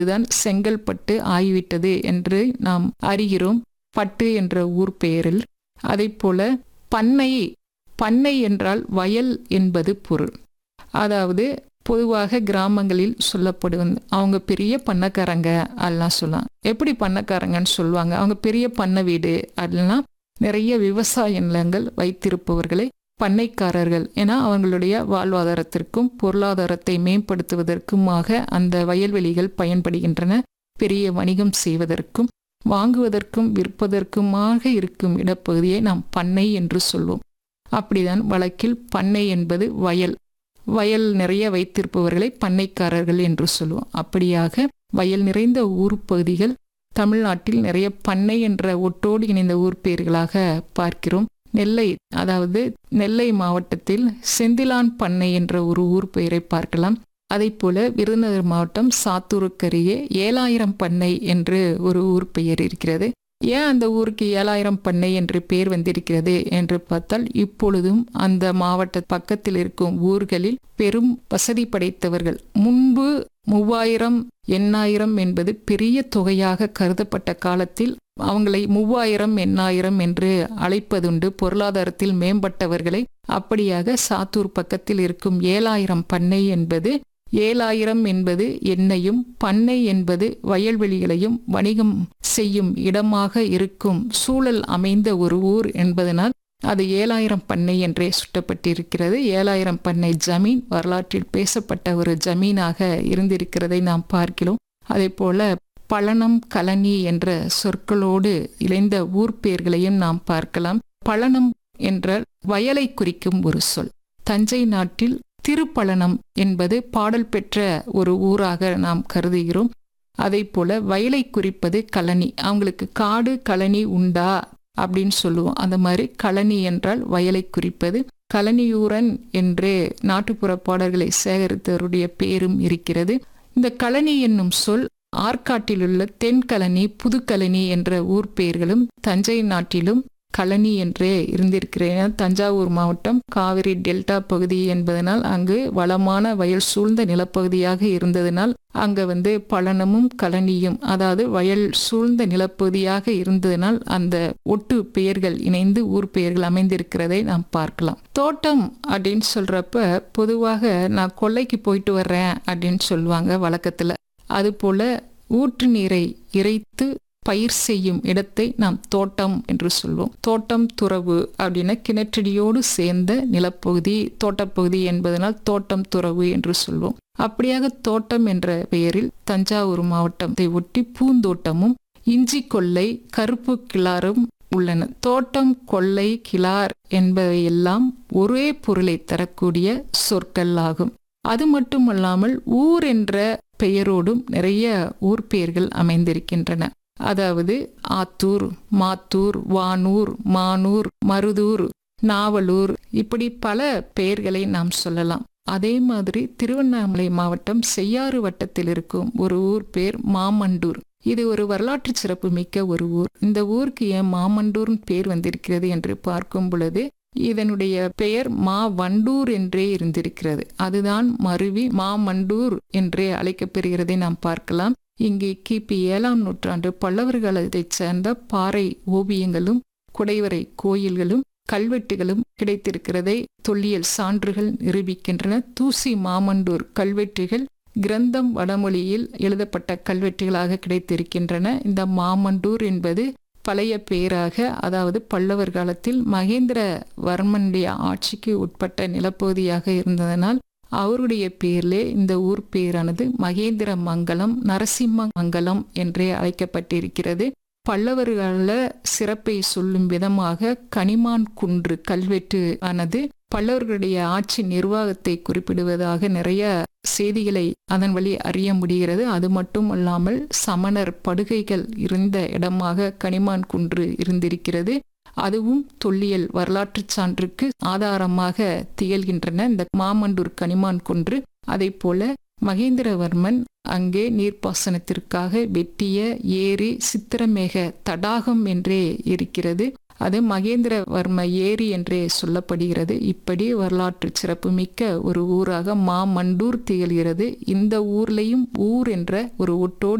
இதுதான் செங்கல்பட்டு ஆகிவிட்டது என்று நாம் அறிகிறோம் பட்டு என்ற ஊர் பெயரில் போல பண்ணை பண்ணை என்றால் வயல் என்பது பொருள் அதாவது பொதுவாக கிராமங்களில் சொல்லப்படுவது அவங்க பெரிய பண்ணக்காரங்க அதெல்லாம் சொல்லலாம் எப்படி பண்ணக்காரங்கன்னு சொல்லுவாங்க அவங்க பெரிய பண்ணை வீடு அதெல்லாம் நிறைய விவசாய நிலங்கள் வைத்திருப்பவர்களை பண்ணைக்காரர்கள் என அவங்களுடைய வாழ்வாதாரத்திற்கும் பொருளாதாரத்தை மேம்படுத்துவதற்குமாக அந்த வயல்வெளிகள் பயன்படுகின்றன பெரிய வணிகம் செய்வதற்கும் வாங்குவதற்கும் விற்பதற்குமாக இருக்கும் இடப்பகுதியை நாம் பண்ணை என்று சொல்வோம் அப்படிதான் வழக்கில் பண்ணை என்பது வயல் வயல் நிறைய வைத்திருப்பவர்களை பண்ணைக்காரர்கள் என்று சொல்லுவோம் அப்படியாக வயல் நிறைந்த ஊர் பகுதிகள் தமிழ்நாட்டில் நிறைய பண்ணை என்ற ஒட்டோடு இணைந்த ஊர் பெயர்களாக பார்க்கிறோம் நெல்லை அதாவது நெல்லை மாவட்டத்தில் செந்திலான் பண்ணை என்ற ஒரு ஊர் பெயரை பார்க்கலாம் அதை போல விருதுநகர் மாவட்டம் சாத்தூருக்கருகே ஏழாயிரம் பண்ணை என்று ஒரு ஊர் பெயர் இருக்கிறது ஏன் அந்த ஊருக்கு ஏழாயிரம் பண்ணை என்று பெயர் வந்திருக்கிறது என்று பார்த்தால் இப்பொழுதும் அந்த மாவட்ட பக்கத்தில் இருக்கும் ஊர்களில் பெரும் வசதி படைத்தவர்கள் முன்பு மூவாயிரம் எண்ணாயிரம் என்பது பெரிய தொகையாக கருதப்பட்ட காலத்தில் அவங்களை மூவாயிரம் எண்ணாயிரம் என்று அழைப்பதுண்டு பொருளாதாரத்தில் மேம்பட்டவர்களை அப்படியாக சாத்தூர் பக்கத்தில் இருக்கும் ஏழாயிரம் பண்ணை என்பது ஏழாயிரம் என்பது எண்ணெயும் பண்ணை என்பது வயல்வெளிகளையும் வணிகம் செய்யும் இடமாக இருக்கும் சூழல் அமைந்த ஒரு ஊர் என்பதனால் அது ஏழாயிரம் பண்ணை என்றே சுட்டப்பட்டிருக்கிறது ஏழாயிரம் பண்ணை ஜமீன் வரலாற்றில் பேசப்பட்ட ஒரு ஜமீனாக இருந்திருக்கிறதை நாம் பார்க்கிறோம் அதே போல பழனம் கலனி என்ற சொற்களோடு இணைந்த ஊர் பெயர்களையும் நாம் பார்க்கலாம் பழனம் என்ற வயலை குறிக்கும் ஒரு சொல் தஞ்சை நாட்டில் திருப்பழனம் என்பது பாடல் பெற்ற ஒரு ஊராக நாம் கருதுகிறோம் அதை போல வயலை குறிப்பது கழனி அவங்களுக்கு காடு கழனி உண்டா அப்படின்னு சொல்லுவோம் அந்த மாதிரி கழனி என்றால் வயலை குறிப்பது கழனியூரன் என்று நாட்டுப்புற பாடல்களை சேகரித்தவருடைய பேரும் இருக்கிறது இந்த கழனி என்னும் சொல் ஆற்காட்டிலுள்ள தென்கழனி புதுக்கழனி என்ற ஊர் பெயர்களும் தஞ்சை நாட்டிலும் கழனி என்றே இருந்திருக்கிறேன் தஞ்சாவூர் மாவட்டம் காவிரி டெல்டா பகுதி என்பதனால் அங்கு வளமான வயல் சூழ்ந்த நிலப்பகுதியாக இருந்ததனால் அங்க வந்து பழனமும் கழனியும் அதாவது வயல் சூழ்ந்த நிலப்பகுதியாக இருந்ததனால் அந்த ஒட்டு பெயர்கள் இணைந்து ஊர் பெயர்கள் அமைந்திருக்கிறதை நாம் பார்க்கலாம் தோட்டம் அப்படின்னு சொல்றப்ப பொதுவாக நான் கொல்லைக்கு போயிட்டு வர்றேன் அப்படின்னு சொல்லுவாங்க வழக்கத்துல அதுபோல ஊற்று நீரை இறைத்து பயிர் செய்யும் இடத்தை நாம் தோட்டம் என்று சொல்வோம் தோட்டம் துறவு அப்படின்னா கிணற்றடியோடு சேர்ந்த நிலப்பகுதி தோட்டப்பகுதி என்பதனால் தோட்டம் துறவு என்று சொல்வோம் அப்படியாக தோட்டம் என்ற பெயரில் தஞ்சாவூர் மாவட்டத்தை ஒட்டி பூந்தோட்டமும் இஞ்சி கொல்லை கருப்பு கிளாரும் உள்ளன தோட்டம் கொல்லை கிளார் என்பவையெல்லாம் ஒரே பொருளை தரக்கூடிய சொற்கள் ஆகும் அது மட்டுமல்லாமல் ஊர் என்ற பெயரோடும் நிறைய ஊர் பெயர்கள் அமைந்திருக்கின்றன அதாவது ஆத்தூர் மாத்தூர் வானூர் மானூர் மருதூர் நாவலூர் இப்படி பல பெயர்களை நாம் சொல்லலாம் அதே மாதிரி திருவண்ணாமலை மாவட்டம் செய்யாறு வட்டத்தில் இருக்கும் ஒரு ஊர் பேர் மாமண்டூர் இது ஒரு வரலாற்று சிறப்பு மிக்க ஒரு ஊர் இந்த ஊருக்கு ஏன் மாமண்டூர்னு பேர் வந்திருக்கிறது என்று பார்க்கும் பொழுது இதனுடைய பெயர் மா வண்டூர் என்றே இருந்திருக்கிறது அதுதான் மருவி மாமண்டூர் என்றே அழைக்கப்பெறுகிறதை நாம் பார்க்கலாம் இங்கே கிபி ஏழாம் நூற்றாண்டு பல்லவர் காலத்தைச் சேர்ந்த பாறை ஓவியங்களும் குடைவரை கோயில்களும் கல்வெட்டுகளும் கிடைத்திருக்கிறதை தொல்லியல் சான்றுகள் நிரூபிக்கின்றன தூசி மாமண்டூர் கல்வெட்டுகள் கிரந்தம் வடமொழியில் எழுதப்பட்ட கல்வெட்டுகளாக கிடைத்திருக்கின்றன இந்த மாமண்டூர் என்பது பழைய பெயராக அதாவது பல்லவர் காலத்தில் மகேந்திரவர்மனுடைய ஆட்சிக்கு உட்பட்ட நிலப்பகுதியாக இருந்ததனால் அவருடைய பேரிலே இந்த ஊர் பேரானது மகேந்திர மங்கலம் நரசிம்ம மங்கலம் என்றே அழைக்கப்பட்டிருக்கிறது பல்லவர்கள சிறப்பை சொல்லும் விதமாக கனிமான் குன்று கல்வெட்டு ஆனது பல்லவர்களுடைய ஆட்சி நிர்வாகத்தை குறிப்பிடுவதாக நிறைய செய்திகளை அதன் வழி அறிய முடிகிறது அது மட்டும் அல்லாமல் சமணர் படுகைகள் இருந்த இடமாக கனிமான் குன்று இருந்திருக்கிறது அதுவும் தொல்லியல் வரலாற்று சான்றுக்கு ஆதாரமாக திகழ்கின்றன இந்த மாமண்டூர் கனிமான் குன்று அதை போல மகேந்திரவர்மன் அங்கே நீர்ப்பாசனத்திற்காக வெட்டிய ஏரி சித்திரமேக தடாகம் என்றே இருக்கிறது அது மகேந்திரவர்ம ஏரி என்றே சொல்லப்படுகிறது இப்படி வரலாற்று சிறப்புமிக்க ஒரு ஊராக மாமண்டூர் திகழ்கிறது இந்த ஊர்லேயும் ஊர் என்ற ஒரு ஒட்டோடு